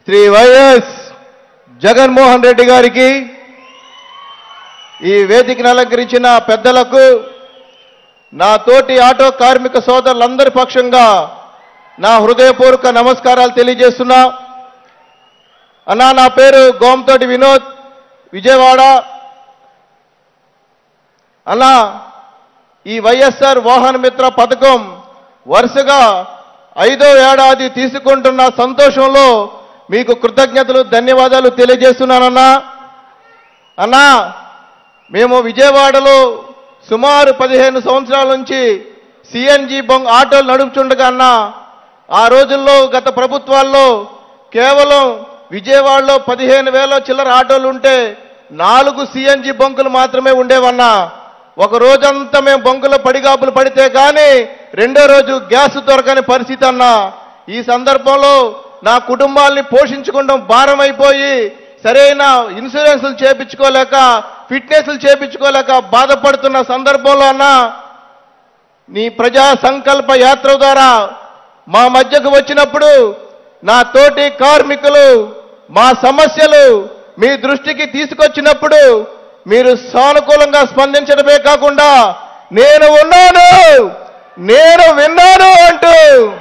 శ్రీ వైఎస్ జగన్మోహన్ రెడ్డి గారికి ఈ వేదికను అలంకరించిన పెద్దలకు నా తోటి ఆటో కార్మిక సోదరులందరి పక్షంగా నా హృదయపూర్వక నమస్కారాలు తెలియజేస్తున్నా అన్నా నా పేరు గోమతోటి వినోద్ విజయవాడ అన్నా ఈ వైఎస్ఆర్ వాహన మిత్ర పథకం వరుసగా ఐదో ఏడాది తీసుకుంటున్న సంతోషంలో మీకు కృతజ్ఞతలు ధన్యవాదాలు తెలియజేస్తున్నానన్నా అన్నా మేము విజయవాడలో సుమారు పదిహేను సంవత్సరాల నుంచి సిఎన్జి బొంగ్ ఆటోలు నడుపుచుండగా అన్నా ఆ రోజుల్లో గత ప్రభుత్వాల్లో కేవలం విజయవాడలో పదిహేను వేల చిల్లర ఆటోలు ఉంటే నాలుగు సిఎన్జి బంకులు మాత్రమే ఉండేవన్నా ఒక రోజంతా మేము బంకులో పడిగాపులు పడితే కానీ రెండో రోజు గ్యాస్ దొరకని పరిస్థితి అన్నా ఈ సందర్భంలో నా కుటుంబాల్ని పోషించుకోవడం భారం అయిపోయి సరైన ఇన్సూరెన్స్లు చేపించుకోలేక ఫిట్నెస్లు చేపించుకోలేక బాధపడుతున్న సందర్భంలో అన్నా నీ ప్రజా సంకల్ప యాత్ర ద్వారా మా మధ్యకు వచ్చినప్పుడు నా తోటి కార్మికులు మా సమస్యలు మీ దృష్టికి తీసుకొచ్చినప్పుడు మీరు సానుకూలంగా స్పందించడమే కాకుండా నేను ఉన్నాను నేను విన్నాను అంటూ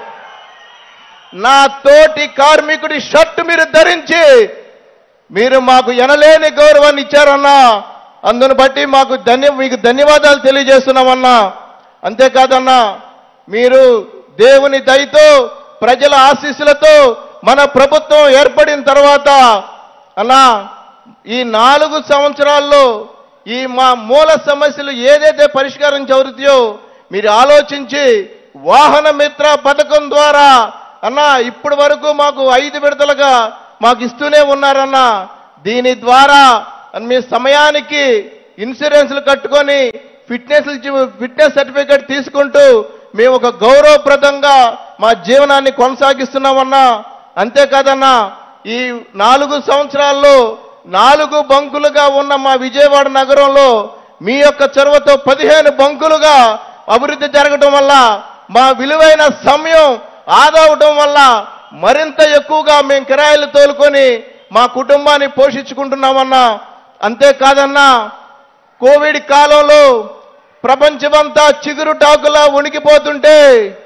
నా తోటి కార్మికుడి షర్ట్ మీరు ధరించి మీరు మాకు ఎనలేని గౌరవాన్ని ఇచ్చారన్నా అందును బట్టి మాకు ధన్య మీకు ధన్యవాదాలు తెలియజేస్తున్నామన్నా అంతేకాదన్నా మీరు దేవుని దయతో ప్రజల ఆశీస్సులతో మన ప్రభుత్వం ఏర్పడిన తర్వాత అన్నా ఈ నాలుగు సంవత్సరాల్లో ఈ మా మూల సమస్యలు ఏదైతే పరిష్కారం జరుగుతాయో మీరు ఆలోచించి వాహన మిత్ర పథకం ద్వారా అన్నా ఇప్పటి వరకు మాకు ఐదు విడతలుగా మాకు ఇస్తూనే ఉన్నారన్నా దీని ద్వారా మీ సమయానికి ఇన్సూరెన్స్లు కట్టుకొని ఫిట్నెస్ ఫిట్నెస్ సర్టిఫికేట్ తీసుకుంటూ మేము ఒక గౌరవప్రదంగా మా జీవనాన్ని కొనసాగిస్తున్నామన్నా అంతేకాదన్నా ఈ నాలుగు సంవత్సరాల్లో నాలుగు బంకులుగా ఉన్న మా విజయవాడ నగరంలో మీ యొక్క చొరవతో పదిహేను బంకులుగా అభివృద్ధి జరగడం వల్ల మా విలువైన సమయం ఆదా అవడం వల్ల మరింత ఎక్కువగా మేము కిరాయిలు తోలుకొని మా కుటుంబాన్ని పోషించుకుంటున్నామన్నా అంతేకాదన్నా కోవిడ్ కాలంలో ప్రపంచమంతా చిగురుటాకులా ఉనికిపోతుంటే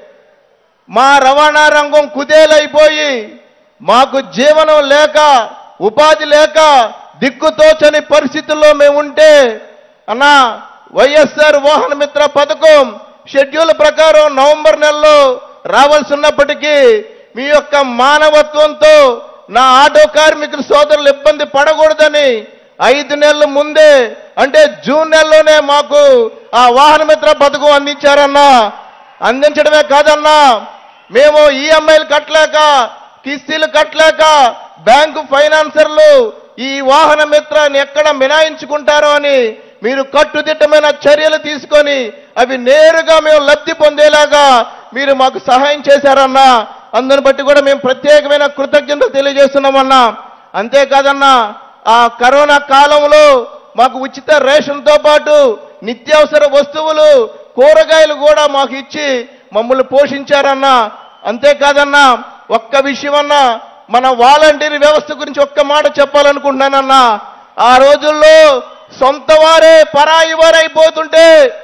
మా రవాణా రంగం కుదేలైపోయి మాకు జీవనం లేక ఉపాధి లేక దిక్కుతోచని పరిస్థితుల్లో మేము ఉంటే అన్నా వైఎస్ఆర్ వాహన మిత్ర పథకం షెడ్యూల్ ప్రకారం నవంబర్ నెలలో రావాల్సి ఉన్నప్పటికీ మీ యొక్క మానవత్వంతో నా ఆటో కార్మికుల సోదరులు ఇబ్బంది పడకూడదని ఐదు నెలల ముందే అంటే జూన్ నెలలోనే మాకు ఆ వాహన మిత్ర పథకం అందించారన్నా అందించడమే కాదన్నా మేము ఈఎంఐలు కట్టలేక కిస్తీలు కట్టలేక బ్యాంకు ఫైనాన్సర్లు ఈ వాహన మిత్రాన్ని ఎక్కడ మినాయించుకుంటారో అని మీరు కట్టుదిట్టమైన చర్యలు తీసుకొని అవి నేరుగా మేము లబ్ధి పొందేలాగా మీరు మాకు సహాయం చేశారన్నా అందుని బట్టి కూడా మేము ప్రత్యేకమైన కృతజ్ఞతలు తెలియజేస్తున్నామన్నా అంతేకాదన్నా ఆ కరోనా కాలంలో మాకు ఉచిత రేషన్తో పాటు నిత్యావసర వస్తువులు కూరగాయలు కూడా మాకు ఇచ్చి మమ్మల్ని పోషించారన్నా అంతేకాదన్నా ఒక్క విషయమన్నా మన వాలంటీర్ వ్యవస్థ గురించి ఒక్క మాట చెప్పాలనుకుంటున్నానన్నా ఆ రోజుల్లో సొంత వారే పరాయి వారైపోతుంటే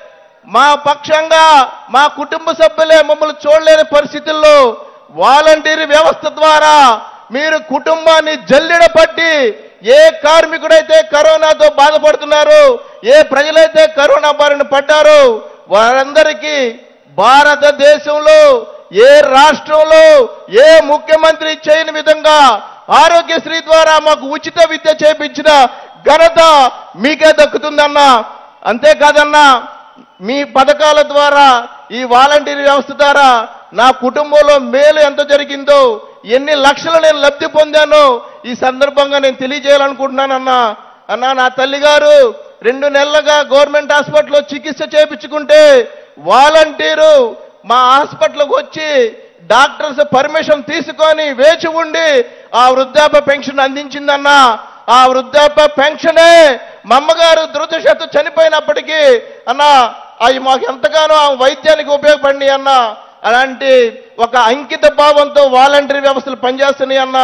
మా పక్షంగా మా కుటుంబ సభ్యులే మమ్మల్ని చూడలేని పరిస్థితుల్లో వాలంటీర్ వ్యవస్థ ద్వారా మీరు కుటుంబాన్ని జల్లెడ పట్టి ఏ కార్మికుడైతే కరోనాతో బాధపడుతున్నారో ఏ ప్రజలైతే కరోనా బారిన పడ్డారో వారందరికీ భారతదేశంలో ఏ రాష్ట్రంలో ఏ ముఖ్యమంత్రి చేయని విధంగా ఆరోగ్యశ్రీ ద్వారా మాకు ఉచిత విద్య చేపించిన ఘనత మీకే దక్కుతుందన్నా అంతేకాదన్నా మీ పథకాల ద్వారా ఈ వాలంటీర్ వ్యవస్థ ద్వారా నా కుటుంబంలో మేలు ఎంత జరిగిందో ఎన్ని లక్షలు నేను లబ్ధి పొందానో ఈ సందర్భంగా నేను తెలియజేయాలనుకుంటున్నానన్నా అన్నా నా తల్లిగారు రెండు నెలలుగా గవర్నమెంట్ హాస్పిటల్లో చికిత్స చేపించుకుంటే వాలంటీరు మా హాస్పిటల్కి వచ్చి డాక్టర్స్ పర్మిషన్ తీసుకొని వేచి ఉండి ఆ వృద్ధాప్య పెన్షన్ అందించిందన్నా ఆ వృద్ధాప్య పెన్షనే మా అమ్మగారు దురదృష్టతో చనిపోయినప్పటికీ అన్నా అవి మాకు ఎంతగానో ఆ వైద్యానికి ఉపయోగపడినాయి అన్న అలాంటి ఒక అంకిత భావంతో వాలంటరీ వ్యవస్థలు పనిచేస్తున్నాయి అన్న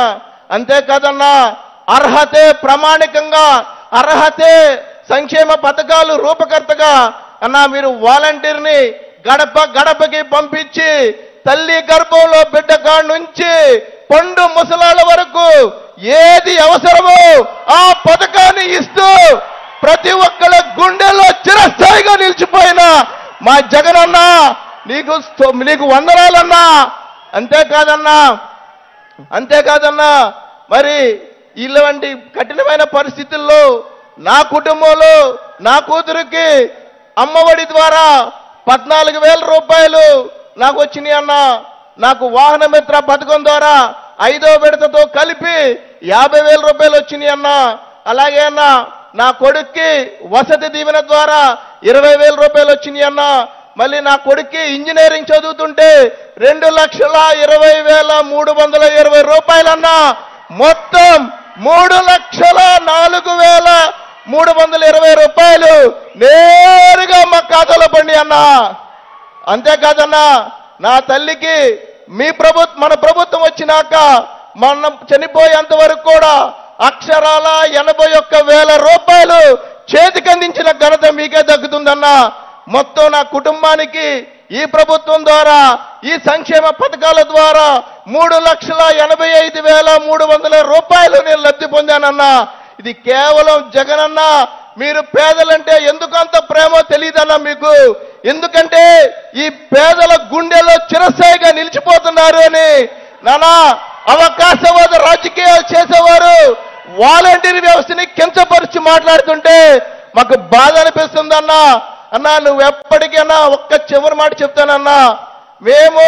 అంతేకాదన్నా అర్హతే ప్రామాణికంగా అర్హతే సంక్షేమ పథకాలు రూపకర్తగా అన్నా మీరు వాలంటీర్ని గడప గడపకి పంపించి తల్లి గర్భంలో బిడ్డ కాడ నుంచి పండు ముసలాల వరకు ఏది అవసరమో ఆ పథకాన్ని ఇస్తూ ప్రతి ఒక్కళ్ళ గుండెల్లో చిరస్థాయిగా నిలిచిపోయిన మా జగనన్న నీకు స్తో- నీకు వందనాలన్నా అంతేకాదన్నా అంతేకాదన్నా మరి ఇలాంటి కఠినమైన పరిస్థితుల్లో నా కుటుంబంలో నా కూతురికి అమ్మఒడి ద్వారా పద్నాలుగు వేల రూపాయలు నాకు వచ్చినాయి అన్న నాకు వాహన మిత్ర పథకం ద్వారా ఐదో విడతతో కలిపి యాభై వేల రూపాయలు వచ్చినాయి అన్న అలాగే అన్న నా కొడుక్కి వసతి దీవెన ద్వారా ఇరవై వేల రూపాయలు వచ్చినాయి అన్న మళ్ళీ నా కొడుక్కి ఇంజనీరింగ్ చదువుతుంటే రెండు లక్షల ఇరవై వేల మూడు వందల ఇరవై రూపాయలన్నా మొత్తం మూడు లక్షల నాలుగు వేల మూడు వందల ఇరవై రూపాయలు నేరుగా మా ఖాతాలో పండి అన్నా అంతేకాదన్నా నా తల్లికి మీ ప్రభుత్వం మన ప్రభుత్వం వచ్చినాక మనం చనిపోయేంత వరకు కూడా అక్షరాల ఎనభై ఒక్క వేల రూపాయలు చేతికి అందించిన ఘనత మీకే దక్కుతుందన్నా మొత్తం నా కుటుంబానికి ఈ ప్రభుత్వం ద్వారా ఈ సంక్షేమ పథకాల ద్వారా మూడు లక్షల ఎనభై ఐదు వేల మూడు వందల రూపాయలు నేను లబ్ధి పొందానన్నా ఇది కేవలం జగనన్న మీరు పేదలంటే ఎందుకు అంత ప్రేమో తెలియదన్నా మీకు ఎందుకంటే ఈ పేదల గుండెలో చిరస్థాయిగా నిలిచిపోతున్నారు అని నానా అవకాశవాద రాజకీయాలు చేసేవారు వాలంటీర్ వ్యవస్థని కించపరిచి మాట్లాడుతుంటే మాకు బాధ అనిపిస్తుందన్నా అన్నా నువ్వు ఎప్పటికైనా ఒక్క చివరి మాట చెప్తానన్నా మేము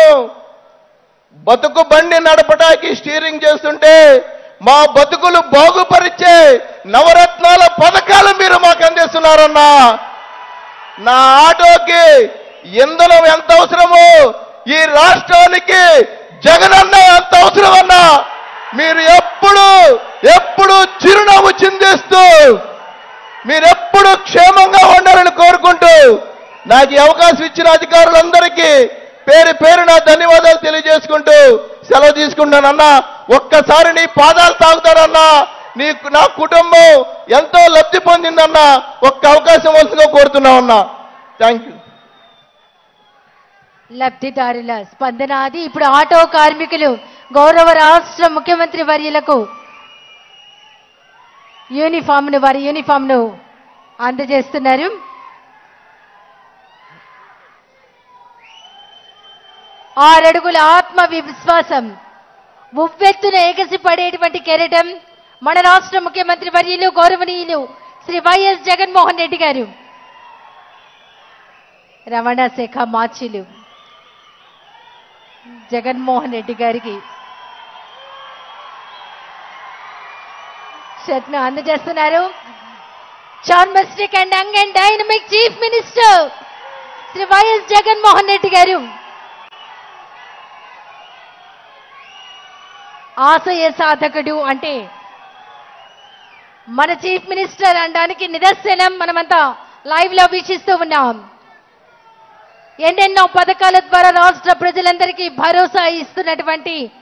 బతుకు బండి నడపడానికి స్టీరింగ్ చేస్తుంటే మా బతుకులు బాగుపరిచే నవరత్నాల పథకాలు మీరు మాకు అందిస్తున్నారన్నా నా ఆటోకి ఇంధనం ఎంత అవసరమో ఈ రాష్ట్రానికి జగనన్న ఎంత అవసరమన్నా మీరు ఎప్పుడు ఎప్పుడు చిరునవ్వు చిందిస్తూ మీరెప్పుడు క్షేమంగా ఉండాలని కోరుకుంటూ నాకు ఈ అవకాశం ఇచ్చిన అధికారులందరికీ పేరు పేరు నా ధన్యవాదాలు తెలియజేసుకుంటూ సెలవు తీసుకుంటానన్నా ఒక్కసారి నీ పాదాలు తాగుతారన్నా నీ నా కుటుంబం ఎంతో లబ్ధి పొందిందన్నా ఒక్క అవకాశం వస్తుందో కోరుతున్నామన్నా థ్యాంక్ యూ లబ్ధిదారుల స్పందన అది ఇప్పుడు ఆటో కార్మికులు గౌరవ రాష్ట్ర ముఖ్యమంత్రి వర్యులకు యూనిఫామ్ ను వారి యూనిఫామ్ ను అందజేస్తున్నారు ఆరడుగుల ఆత్మ విశ్వాసం ఉవ్వెత్తున ఎగసి పడేటువంటి కెరటం మన రాష్ట్ర ముఖ్యమంత్రి వర్యులు గౌరవనీయులు శ్రీ వైఎస్ జగన్మోహన్ రెడ్డి గారు రవాణా శాఖ మార్చిలు జగన్మోహన్ రెడ్డి గారికి షర్ట్ను అందజేస్తున్నారు charismatic and young and dynamic chief minister Shri YS Jaganmohan Reddy garu ఆశయ సాధకుడు అంటే మన చీఫ్ మినిస్టర్ అనడానికి నిదర్శనం మనమంతా లైవ్ లో వీక్షిస్తూ ఉన్నాం ఎన్నెన్నో పథకాల ద్వారా రాష్ట్ర ప్రజలందరికీ భరోసా ఇస్తున్నటువంటి